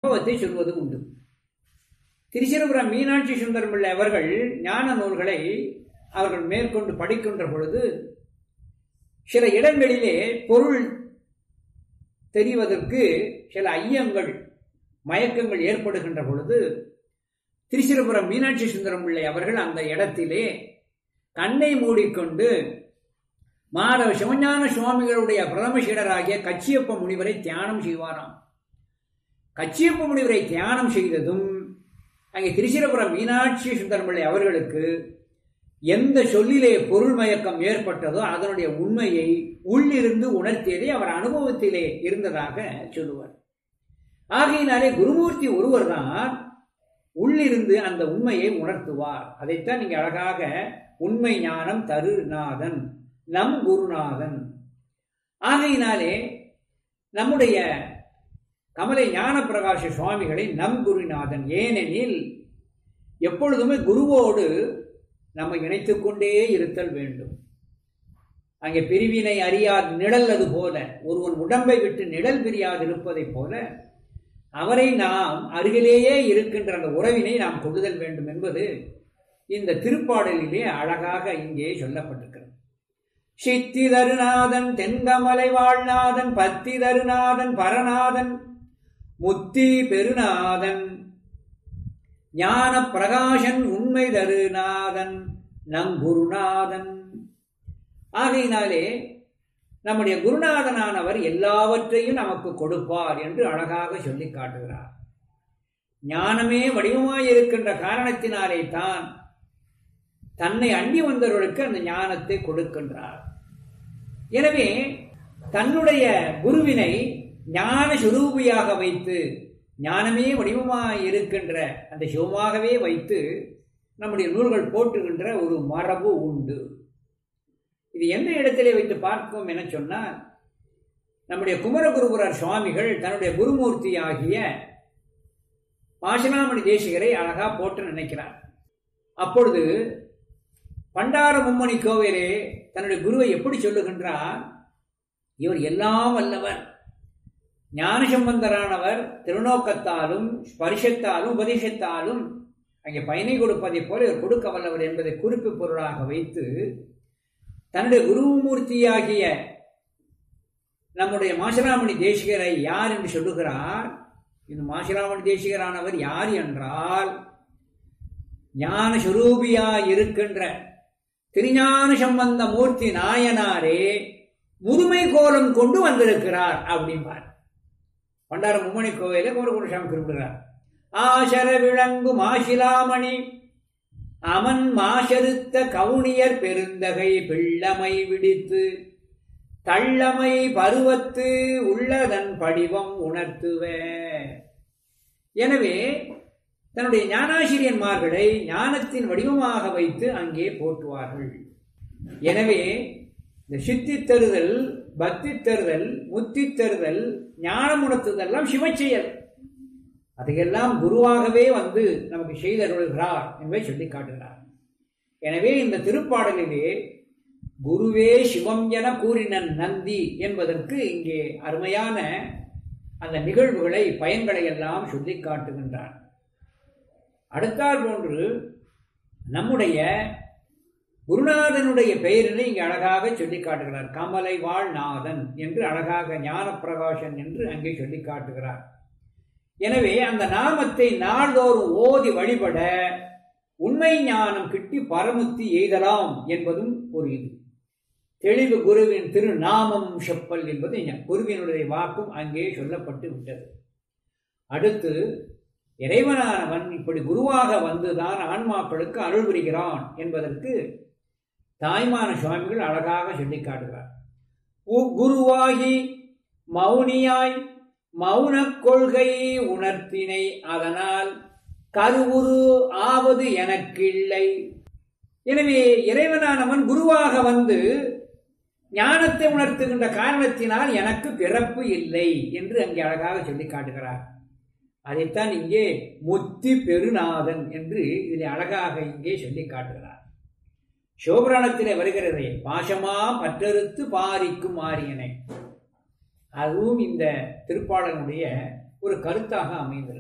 சம்பவத்தை சொல்வது உண்டு திருச்சிரபுரம் மீனாட்சி சுந்தரம் பிள்ளை அவர்கள் ஞான நூல்களை அவர்கள் மேற்கொண்டு படிக்கின்ற பொழுது சில இடங்களிலே பொருள் தெரிவதற்கு சில ஐயங்கள் மயக்கங்கள் ஏற்படுகின்ற பொழுது திருச்சிரபுரம் மீனாட்சி சுந்தரம் பிள்ளை அவர்கள் அந்த இடத்திலே கண்ணை மூடிக்கொண்டு மாதவ சிவஞான சுவாமிகளுடைய பிரதம சீடராகிய கச்சியப்ப முனிவரை தியானம் செய்வாராம் கச்சியப்ப முனிவரை தியானம் செய்ததும் அங்கே திருச்சிரபுரம் மீனாட்சி சுந்தரம்பிள்ளை அவர்களுக்கு எந்த சொல்லிலே பொருள் மயக்கம் ஏற்பட்டதோ அதனுடைய உண்மையை உள்ளிருந்து உணர்த்தியதை அவர் அனுபவத்திலே இருந்ததாக சொல்லுவார் ஆகையினாலே குருமூர்த்தி ஒருவர் தான் உள்ளிருந்து அந்த உண்மையை உணர்த்துவார் அதைத்தான் நீங்க அழகாக உண்மை ஞானம் தருநாதன் நம் குருநாதன் ஆகையினாலே நம்முடைய கமலை ஞான பிரகாஷ சுவாமிகளை நம் குருநாதன் ஏனெனில் எப்பொழுதுமே குருவோடு நம்ம இணைத்துக் கொண்டே இருத்தல் வேண்டும் அங்கே பிரிவினை அறியாது நிழல் அது போல ஒருவன் உடம்பை விட்டு நிழல் பிரியாது இருப்பதைப் போல அவரை நாம் அருகிலேயே இருக்கின்ற அந்த உறவினை நாம் கொள்ளுதல் வேண்டும் என்பது இந்த திருப்பாடலிலே அழகாக இங்கே சொல்லப்பட்டிருக்கிறது சித்தி தருநாதன் தென்கமலை வாழ்நாதன் பத்தி தருநாதன் பரநாதன் முத்தி பெருநாதன் ஞான பிரகாசன் உண்மை தருநாதன் நம் குருநாதன் ஆகையினாலே நம்முடைய குருநாதனானவர் எல்லாவற்றையும் நமக்கு கொடுப்பார் என்று அழகாக சொல்லி காட்டுகிறார் ஞானமே வடிவமாயிருக்கின்ற காரணத்தினாலே தான் தன்னை அண்டி வந்தவர்களுக்கு அந்த ஞானத்தை கொடுக்கின்றார் எனவே தன்னுடைய குருவினை ஞான சுரூபியாக வைத்து ஞானமே வடிவமாக இருக்கின்ற அந்த சிவமாகவே வைத்து நம்முடைய நூல்கள் போட்டுகின்ற ஒரு மரபு உண்டு இது எந்த இடத்திலே வைத்து பார்க்கும் என சொன்னால் நம்முடைய குமரகுருபுரர் சுவாமிகள் தன்னுடைய குருமூர்த்தி ஆகிய பாசனாமணி தேசிகரை அழகா போட்டு நினைக்கிறார் அப்பொழுது பண்டார மும்மணி கோவிலே தன்னுடைய குருவை எப்படி சொல்லுகின்றார் இவர் எல்லாம் வல்லவர் ஞானசம்பந்தரானவர் திருநோக்கத்தாலும் ஸ்பரிசத்தாலும் உபதேசத்தாலும் அங்கே பயனை கொடுப்பதைப் போல இவர் கொடுக்க வல்லவர் என்பதை குறிப்பு பொருளாக வைத்து தன்னுடைய குருமூர்த்தியாகிய நம்முடைய மாசிராமணி தேசிகரை யார் என்று சொல்லுகிறார் இந்த மாசிராமணி தேசிகரானவர் யார் என்றால் ஞான சுரூபியா இருக்கின்ற திருஞான சம்பந்த மூர்த்தி நாயனாரே முதுமை கோலம் கொண்டு வந்திருக்கிறார் அப்படிம்பார் பண்டார மும்மணி கோவில குமரகுருசாமி குறிப்பிடுகிறார் ஆசர விளங்கு மாசிலாமணி அமன் மாசருத்த கவுனியர் பெருந்தகை பிள்ளமை விடித்து தள்ளமை பருவத்து உள்ளதன் படிவம் உணர்த்துவ எனவே தன்னுடைய ஞானாசிரியன்மார்களை ஞானத்தின் வடிவமாக வைத்து அங்கே போற்றுவார்கள் எனவே இந்த சித்தி தருதல் பக்தி தருதல் முத்தி தருதல் ஞானம் உணர்த்துதெல்லாம் சிவச்செயல் அதையெல்லாம் குருவாகவே வந்து நமக்கு செய்தருள்கிறார் என்பதை சொல்லி காட்டுகிறார் எனவே இந்த திருப்பாடலிலே குருவே சிவம் என கூறின நந்தி என்பதற்கு இங்கே அருமையான அந்த நிகழ்வுகளை பயன்களை எல்லாம் சொல்லி காட்டுகின்றார் அடுத்தால் போன்று நம்முடைய குருநாதனுடைய பெயரினை இங்கே அழகாக சொல்லி காட்டுகிறார் கமலை வாழ் நாதன் என்று அழகாக ஞான பிரகாசன் என்று அங்கே சொல்லி காட்டுகிறார் எனவே அந்த நாமத்தை நாள்தோறும் ஓதி வழிபட உண்மை ஞானம் கிட்டி பரமுத்தி எய்தலாம் என்பதும் ஒரு இது தெளிவு குருவின் திருநாமம் செப்பல் என்பது குருவினுடைய வாக்கும் அங்கே சொல்லப்பட்டு விட்டது அடுத்து இறைவனானவன் இப்படி குருவாக வந்துதான் ஆன்மாக்களுக்கு அருள் புரிகிறான் என்பதற்கு தாய்மான சுவாமிகள் அழகாக சொல்லி காட்டுகிறார் குருவாகி மௌனியாய் மௌன கொள்கை உணர்த்தினை அதனால் கருவுரு ஆவது எனக்கில்லை எனவே இறைவனானவன் குருவாக வந்து ஞானத்தை உணர்த்துகின்ற காரணத்தினால் எனக்கு பிறப்பு இல்லை என்று அங்கே அழகாக சொல்லி காட்டுகிறார் அதைத்தான் இங்கே முத்தி பெருநாதன் என்று இதில் அழகாக இங்கே சொல்லி காட்டுகிறார் சிவபுராணத்திலே வருகிறதே பாசமா பற்றறுத்து பாரிக்கும் ஆரியனை அதுவும் இந்த திருப்பாடனுடைய ஒரு கருத்தாக அமைந்தது